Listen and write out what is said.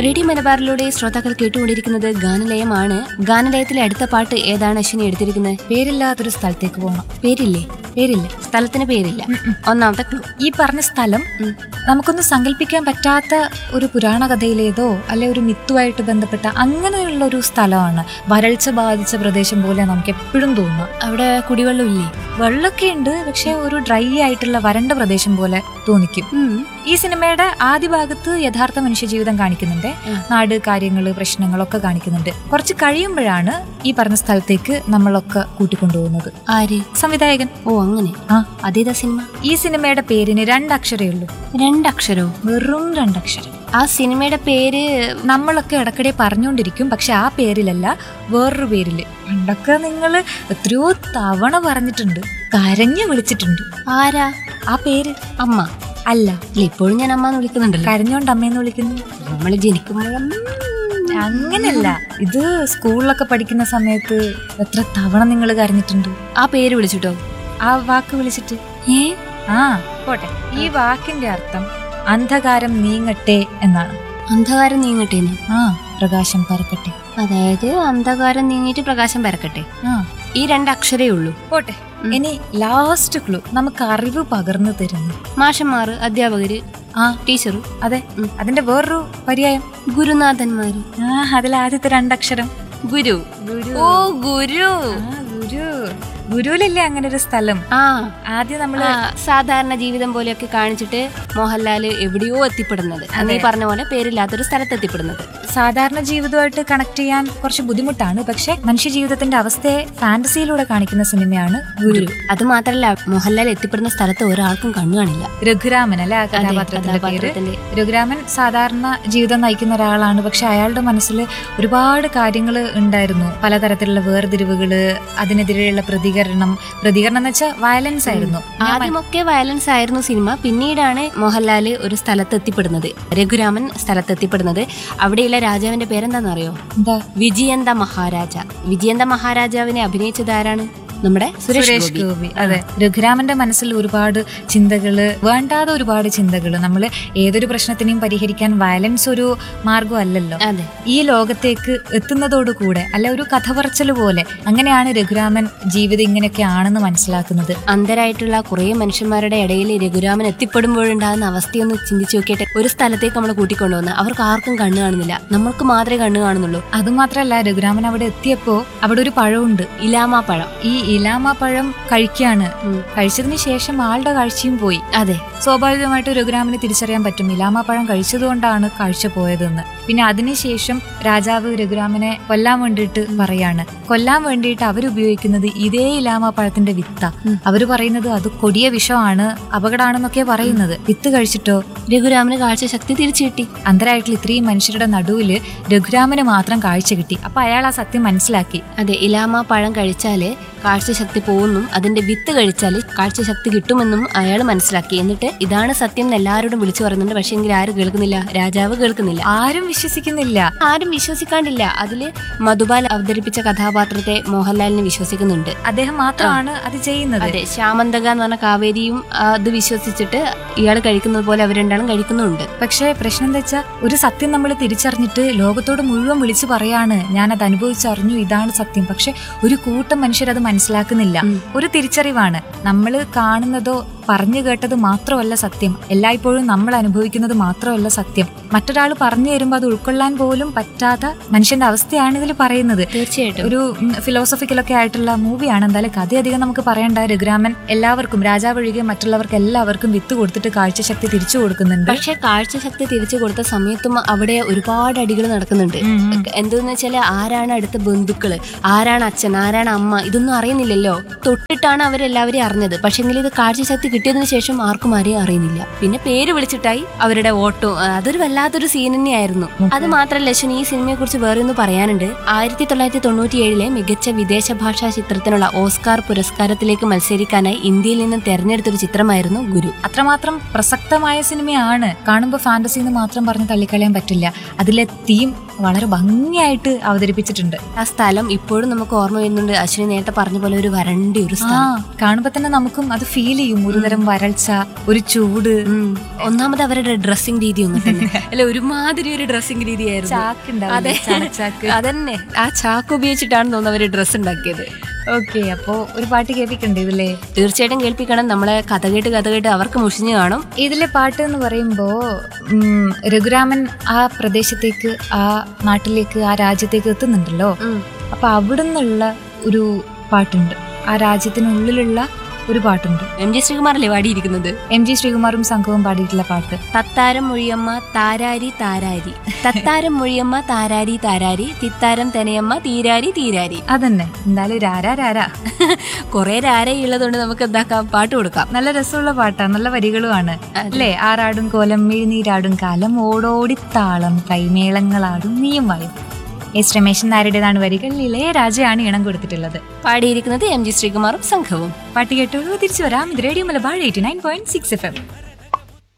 Radio മലബാറിലൂടെ ശ്രോതാക്കൾ കേട്ടുകൊണ്ടിരിക്കുന്നത് ഗാനലയമാണ് ഗാനലയത്തിലെ അടുത്ത പാട്ട് ഏതാണ് അശ്വിനി എടുത്തിരിക്കുന്നത് പേരില്ലാത്തൊരു സ്ഥലത്തേക്ക് പോകണം പേരില്ലേ പേരില്ല സ്ഥലത്തിന് പേരില്ല ഒന്നാമത്തെ ക്ലൂ ഈ പറഞ്ഞ സ്ഥലം നമുക്കൊന്ന് സങ്കല്പിക്കാൻ പറ്റാത്ത ഒരു പുരാണ കഥയിലേതോ അല്ലെ ഒരു മിത്തുമായിട്ട് ബന്ധപ്പെട്ട അങ്ങനെയുള്ള ഒരു സ്ഥലമാണ് വരൾച്ച ബാധിച്ച പ്രദേശം പോലെ നമുക്ക് എപ്പോഴും തോന്നുക അവിടെ കുടിവെള്ളം ഇല്ലേ വെള്ളമൊക്കെ ഉണ്ട് പക്ഷെ ഒരു ഡ്രൈ ആയിട്ടുള്ള വരണ്ട പ്രദേശം പോലെ തോന്നിക്കും ഉം. ഈ സിനിമയുടെ ആദ്യ ഭാഗത്ത് യഥാർത്ഥ മനുഷ്യജീവിതം കാണിക്കുന്നുണ്ട് ആ. നാട് കാര്യങ്ങള് പ്രശ്നങ്ങളൊക്കെ കാണിക്കുന്നുണ്ട് കുറച്ച് കഴിയുമ്പോഴാണ് ഈ പറഞ്ഞ സ്ഥലത്തേക്ക് നമ്മളൊക്കെ കൂട്ടിക്കൊണ്ടുപോകുന്നത് ആര് സംവിധായകൻ ഓ അങ്ങനെ ആ അതേതാ സിനിമ ഈ സിനിമയുടെ പേരിന് രണ്ടക്ഷരേ ഉള്ളൂ രണ്ടക്ഷരോ വെറും രണ്ടക്ഷരം ആ സിനിമയുടെ പേര് നമ്മളൊക്കെ ഇടയ്ക്കിടെ പറഞ്ഞുകൊണ്ടിരിക്കും പക്ഷെ ആ പേരിലല്ല വേറൊരു പേരില് പണ്ടൊക്കെ നിങ്ങൾ എത്രയോ തവണ പറഞ്ഞിട്ടുണ്ട് കരഞ്ഞു വിളിച്ചിട്ടുണ്ട് ആരാ ആ പേര് അമ്മ അല്ല ഇല്ല ഇപ്പോഴും ഞാൻ അമ്മ എന്ന് വിളിക്കുന്നുണ്ടല്ലോ കരഞ്ഞോണ്ട് അമ്മയെന്ന് വിളിക്കുന്നു നമ്മൾ ജനിക്കുമ്പോഴും അങ്ങനല്ല ഇത് സ്കൂളിലൊക്കെ പഠിക്കുന്ന സമയത്ത് എത്ര തവണ നിങ്ങൾ കരഞ്ഞിട്ടുണ്ട് ആ പേര് വിളിച്ചിട്ടോ ആ വാക്ക് വിളിച്ചിട്ട് ഏ ആ പോട്ടെ ഈ വാക്കിന്റെ അർത്ഥം അന്ധകാരം നീങ്ങട്ടെ എന്നാണ് അന്ധകാരം നീങ്ങട്ടേന്ന് ആ പ്രകാശം പരക്കട്ടെ അതായത് അന്ധകാരം നീങ്ങിയിട്ട് പ്രകാശം പരക്കട്ടെ ആ ഈ രണ്ടക്ഷരേ ഉള്ളൂ പോട്ടെ ഇനി ലാസ്റ്റ് ക്ലൂ നമുക്ക് അറിവ് പകർന്നു തരുന്നു മാഷന്മാര് അധ്യാപകര് ആ ടീച്ചർ അതെ അതിന്റെ വേറൊരു പര്യായം ഗുരുനാഥന്മാര് ആ അതിൽ ആദ്യത്തെ രണ്ടക്ഷരം ഗുരു ഓ ഗുരു ആ, ഗുരു ഗുരുവിലല്ലേ അങ്ങനെ ഒരു സ്ഥലം ആ ആദ്യം നമ്മള് ആ, സാധാരണ ജീവിതം പോലെയൊക്കെ കാണിച്ചിട്ട് മോഹൻലാൽ എവിടെയോ എത്തിപ്പെടുന്നത് അന്ന് ഈ പറഞ്ഞ പോലെ പേരില്ലാത്തൊരു സ്ഥലത്ത് എത്തിപ്പെടുന്നത് സാധാരണ ജീവിതമായിട്ട് കണക്ട് ചെയ്യാൻ കുറച്ച് ബുദ്ധിമുട്ടാണ് പക്ഷെ മനുഷ്യ ജീവിതത്തിന്റെ അവസ്ഥയെ ഫാന്റസിയിലൂടെ കാണിക്കുന്ന സിനിമയാണ് ഗുരു അത് മാത്രല്ല മോഹൻലാൽ എത്തിപ്പെടുന്ന സ്ഥലത്ത് ഒരാൾക്കും കണ്ണു കാണില്ല രഘുരാമൻ അല്ലെ ആ കഥാപാത്രത്തിന്റെ പേര് കഥാപാത്രത്തിന്റെ രഘുരാമൻ സാധാരണ ജീവിതം നയിക്കുന്ന ഒരാളാണ് പക്ഷെ അയാളുടെ മനസ്സിൽ ഒരുപാട് കാര്യങ്ങൾ ഉണ്ടായിരുന്നു പലതരത്തിലുള്ള വേർതിരിവുകള് അതിനെതിരെയുള്ള പ്രതികരണം പ്രതികരണം എന്ന് വെച്ചാൽ വയലൻസ് ആയിരുന്നു ആദ്യമൊക്കെ വയലൻസ് ആയിരുന്നു സിനിമ പിന്നീടാണ് മോഹൻലാൽ ഒരു സ്ഥലത്ത് എത്തിപ്പെടുന്നത് രഘുരാമൻ സ്ഥലത്ത് എത്തിപ്പെടുന്നത് അവിടെയുള്ള രാജാവിന്റെ പേരെന്താണെന്നറിയോ എന്താ വിജയന്ത മഹാരാജ വിജയന്ത മഹാരാജാവിനെ അഭിനയിച്ചത് ആരാണ് നമ്മുടെ സുരേഷ് സുരേഷ് ഗോപി ഗോപി അതെ രഘുരാമന്റെ മനസ്സിൽ ഒരുപാട് ചിന്തകള് വേണ്ടാതെ ഒരുപാട് ചിന്തകള് നമ്മൾ ഏതൊരു പ്രശ്നത്തിനെയും പരിഹരിക്കാൻ വയലൻസ് ഒരു മാർഗമല്ലല്ലോ അതെ ഈ ലോകത്തേക്ക് എത്തുന്നതോടുകൂടെ അല്ല ഒരു കഥ പറച്ചല് പോലെ അങ്ങനെയാണ് രഘുരാമൻ ജീവിതം ഇങ്ങനെയൊക്കെ ആണെന്ന് മനസ്സിലാക്കുന്നത് അന്ധരായിട്ടുള്ള കുറേ മനുഷ്യന്മാരുടെ ഇടയിൽ രഘുരാമൻ എത്തിപ്പെടുമ്പോഴുണ്ടാകുന്ന അവസ്ഥയൊന്ന് ചിന്തിച്ചു നോക്കിയിട്ട് ഒരു സ്ഥലത്തേക്ക് നമ്മൾ കൂട്ടിക്കൊണ്ടുവന്ന് അവർക്ക് ആർക്കും കണ്ണു കാണുന്നില്ല നമ്മൾക്ക് മാത്രമേ കണ്ണു കാണുന്നുള്ളൂ അതുമാത്രല്ല രഘുരാമൻ അവിടെ എത്തിയപ്പോ അവിടെ ഒരു പഴമുണ്ട് ഇലാമാ പഴം ഈ ഇലാമ പഴം കഴിക്കാണ് ഉം. കഴിച്ചതിന് ശേഷം ആളുടെ കാഴ്ചയും പോയി അതെ സ്വാഭാവികമായിട്ട് രഘുരാമന് തിരിച്ചറിയാൻ പറ്റും ഇലാമ പഴം കഴിച്ചതുകൊണ്ടാണ് കാഴ്ച പോയതെന്ന് പിന്നെ അതിനുശേഷം രാജാവ് രഘുരാമനെ കൊല്ലാൻ വേണ്ടിയിട്ട് പറയാണ് കൊല്ലാൻ വേണ്ടിയിട്ട് അവരുപയോഗിക്കുന്നത് ഇതേ ഇലാമ പഴത്തിന്റെ വിത്ത അവര് പറയുന്നത് അത് കൊടിയ വിഷമാണ് അപകടമാണെന്നൊക്കെ പറയുന്നത് വിത്ത് കഴിച്ചിട്ടോ രഘുരാമന് കാഴ്ചശക്തി തിരിച്ചു കിട്ടി അന്തരായിട്ടുള്ള ഇത്രയും മനുഷ്യരുടെ നടുവില് രഘുരാമന് മാത്രം കാഴ്ച കിട്ടി അപ്പൊ അയാൾ ആ സത്യം മനസ്സിലാക്കി അതെ ഇലാമ പഴം കഴിച്ചാല് കാഴ്ചശക്തി പോകുന്നും അതിന്റെ വിത്ത് കഴിച്ചാൽ കാഴ്ചശക്തി കിട്ടുമെന്നും അയാൾ മനസ്സിലാക്കി എന്നിട്ട് ഇതാണ് സത്യം എന്ന് എല്ലാവരോടും വിളിച്ചു പറയുന്നുണ്ട് പക്ഷെ എങ്കിൽ ആരും കേൾക്കുന്നില്ല രാജാവ് കേൾക്കുന്നില്ല ആരും വിശ്വസിക്കുന്നില്ല ആരും വിശ്വസിക്കാണ്ടില്ല അതില് മധുബാൽ അവതരിപ്പിച്ച കഥാപാത്രത്തെ മോഹൻലാലിനെ വിശ്വസിക്കുന്നുണ്ട് അദ്ദേഹം മാത്രമാണ് അത് ചെയ്യുന്നത് അതെ ശ്യാമന്തക എന്ന് പറഞ്ഞ കാവേരിയും ആ, അത് വിശ്വസിച്ചിട്ട് ഇയാൾ കഴിക്കുന്നത് പോലെ അവർ രണ്ടാളും കഴിക്കുന്നുണ്ട് പക്ഷേ പ്രശ്നം എന്താ വെച്ചാൽ ഒരു സത്യം നമ്മൾ തിരിച്ചറിഞ്ഞിട്ട് ലോകത്തോട് മുഴുവൻ വിളിച്ചു പറയാണ് ഞാൻ അത് അനുഭവിച്ചറിഞ്ഞു ഇതാണ് സത്യം പക്ഷെ ഒരു കൂട്ടം മനുഷ്യരത് മനസ്സിലാക്കുന്നില്ല ഉം. ഒരു തിരിച്ചറിവാണ് നമ്മൾ കാണുന്നതോ പറഞ്ഞു കേട്ടത് മാത്രമല്ല സത്യം എല്ലായ്പ്പോഴും നമ്മൾ അനുഭവിക്കുന്നത് മാത്രമല്ല സത്യം മറ്റൊരാൾ പറഞ്ഞു തരുമ്പോൾ അത് ഉൾക്കൊള്ളാൻ പോലും പറ്റാത്ത മനുഷ്യന്റെ അവസ്ഥയാണ് ഇതിൽ പറയുന്നത് തീർച്ചയായിട്ടും ഒരു ഫിലോസഫിക്കലൊക്കെ ആയിട്ടുള്ള മൂവിയാണ് എന്തായാലും കഥയധികം നമുക്ക് പറയണ്ട രഘുരാമൻ എല്ലാവർക്കും രാജാവ് ഒഴികെ മറ്റുള്ളവർക്ക് എല്ലാവർക്കും വിത്ത് കൊടുത്തിട്ട് കാഴ്ചശക്തി തിരിച്ചു കൊടുക്കുന്നുണ്ട് പക്ഷെ കാഴ്ചശക്തി തിരിച്ചു കൊടുത്ത സമയത്തും അവിടെ ഒരുപാട് അടികൾ നടക്കുന്നുണ്ട് ഉം, ഉം. എന്തെന്ന് വെച്ചാല് ആരാണ് അടുത്ത ബന്ധുക്കള് ആരാണ് അച്ഛൻ ആരാണ് അമ്മ ഇതൊന്നും അറിയുന്നില്ലല്ലോ തൊട്ടിട്ടാണ് അവരെല്ലാവരെയും അറിഞ്ഞത് പക്ഷെങ്കിൽ ഇത് കാഴ്ചശക്തി കിട്ടിയതിനു ശേഷം ആർക്കും ആരെയും അറിയുന്നില്ല പിന്നെ പേര് വിളിച്ചിട്ടായി അവരുടെ ഓട്ടോ അതൊരു വല്ലാത്തൊരു സീൻ തന്നെയായിരുന്നു അത് മാത്രമല്ല അശ്വിൻ ഈ സിനിമയെ കുറിച്ച് വേറെ ഒന്ന് പറയാനുണ്ട് ആയിരത്തി തൊള്ളായിരത്തി തൊണ്ണൂറ്റി ഏഴിലെ മികച്ച വിദേശ ഭാഷാ ചിത്രത്തിനുള്ള ഓസ്കാർ പുരസ്കാരത്തിലേക്ക് മത്സരിക്കാനായി ഇന്ത്യയിൽ നിന്ന് തെരഞ്ഞെടുത്തൊരു ചിത്രമായിരുന്നു ഗുരു അത്രമാത്രം പ്രസക്തമായ സിനിമയാണ് കാണുമ്പോൾ ഫാന്റസി എന്ന് മാത്രം പറഞ്ഞ് തള്ളിക്കളയാൻ പറ്റില്ല അതിലെ തീം വളരെ ഭംഗിയായിട്ട് അവതരിപ്പിച്ചിട്ടുണ്ട് ആ സ്ഥലം ഇപ്പോഴും നമുക്ക് ഓർമ്മ വരുന്നുണ്ട് അശ്വിനി നേരത്തെ പറഞ്ഞ പോലെ ഒരു വരണ്ട ഒരു ആ സ്ഥലം കാണുമ്പോ തന്നെ നമുക്കും അത് ഫീൽ ചെയ്യും ഒരുതരം വരൾച്ച ഒരു ചൂട് ഉം. ഒന്നാമത് അവരുടെ ഡ്രസ്സിംഗ് രീതി ഒന്നും തന്നെ അല്ല ഒരുമാതിരി ഒരു ഡ്രസ്സിംഗ് രീതിയായിരുന്നു ചാക്കുണ്ടാവില്ലേ? ചണച്ചാക്ക്. അതന്നെ ആ ചാക്ക് ഉപയോഗിച്ചിട്ടാണ് തോന്നുന്നു അവര് ഡ്രസ്സ് ഉണ്ടാക്കിയത് ഓക്കെ അപ്പോ ഒരു പാട്ട് കേൾപ്പിക്കണ്ടേ ഇതില്ലേ തീർച്ചയായിട്ടും കേൾപ്പിക്കണം നമ്മളെ കഥ കേട്ട് കഥ കേട്ട് അവർക്ക് മുഷിഞ്ഞു കാണും ഇതിലെ പാട്ട് എന്ന് പറയുമ്പോ ഉം, രഘുരാമൻ ആ പ്രദേശത്തേക്ക് ആ നാട്ടിലേക്ക് ആ രാജ്യത്തേക്ക് എത്തുന്നുണ്ടല്ലോ ഉം. അപ്പൊ അവിടുന്നുള്ള ഒരു പാട്ടുണ്ട് ആ രാജ്യത്തിനുള്ളിലുള്ള ഒരു പാട്ടുണ്ട് എം ജി ശ്രീകുമാറല്ലേ പാടിയിരിക്കുന്നത് എം ജി ശ്രീകുമാറും സംഘവും പാടിയിട്ടുള്ള പാട്ട് തത്താരം മൊഴിയമ്മ താരാരി താരാരി തത്താരം മൊഴിയമ്മ താരാരി താരാരി തിത്താരം തനയമ്മ തീരാരി തീരാരി അതന്നെ എന്തായാലും രാരാ രാരാ കുറെ രാരയുള്ളതുകൊണ്ട് നമുക്ക് എന്താക്കാം പാട്ട് കൊടുക്കാം നല്ല രസമുള്ള പാട്ടാ നല്ല വരികളുമാണ് അല്ലേ ആറാടും കോലം മെഴുന്നീരാടും കാലം ഓടോടി താളം കൈമേളങ്ങളാടും നീയും വായും എസ് രമേശൻ നായരുടേതാണ് വരികൾ ഇളയരാജയാണ് ഇണം കൊടുത്തിട്ടുള്ളത് പാടിയിരിക്കുന്നത് എം ജി ശ്രീകുമാറും സംഘവും പാട്ട് കേട്ടോളൂ തിരിച്ചു വരാം ഇത് radio Malabar eighty nine point six F M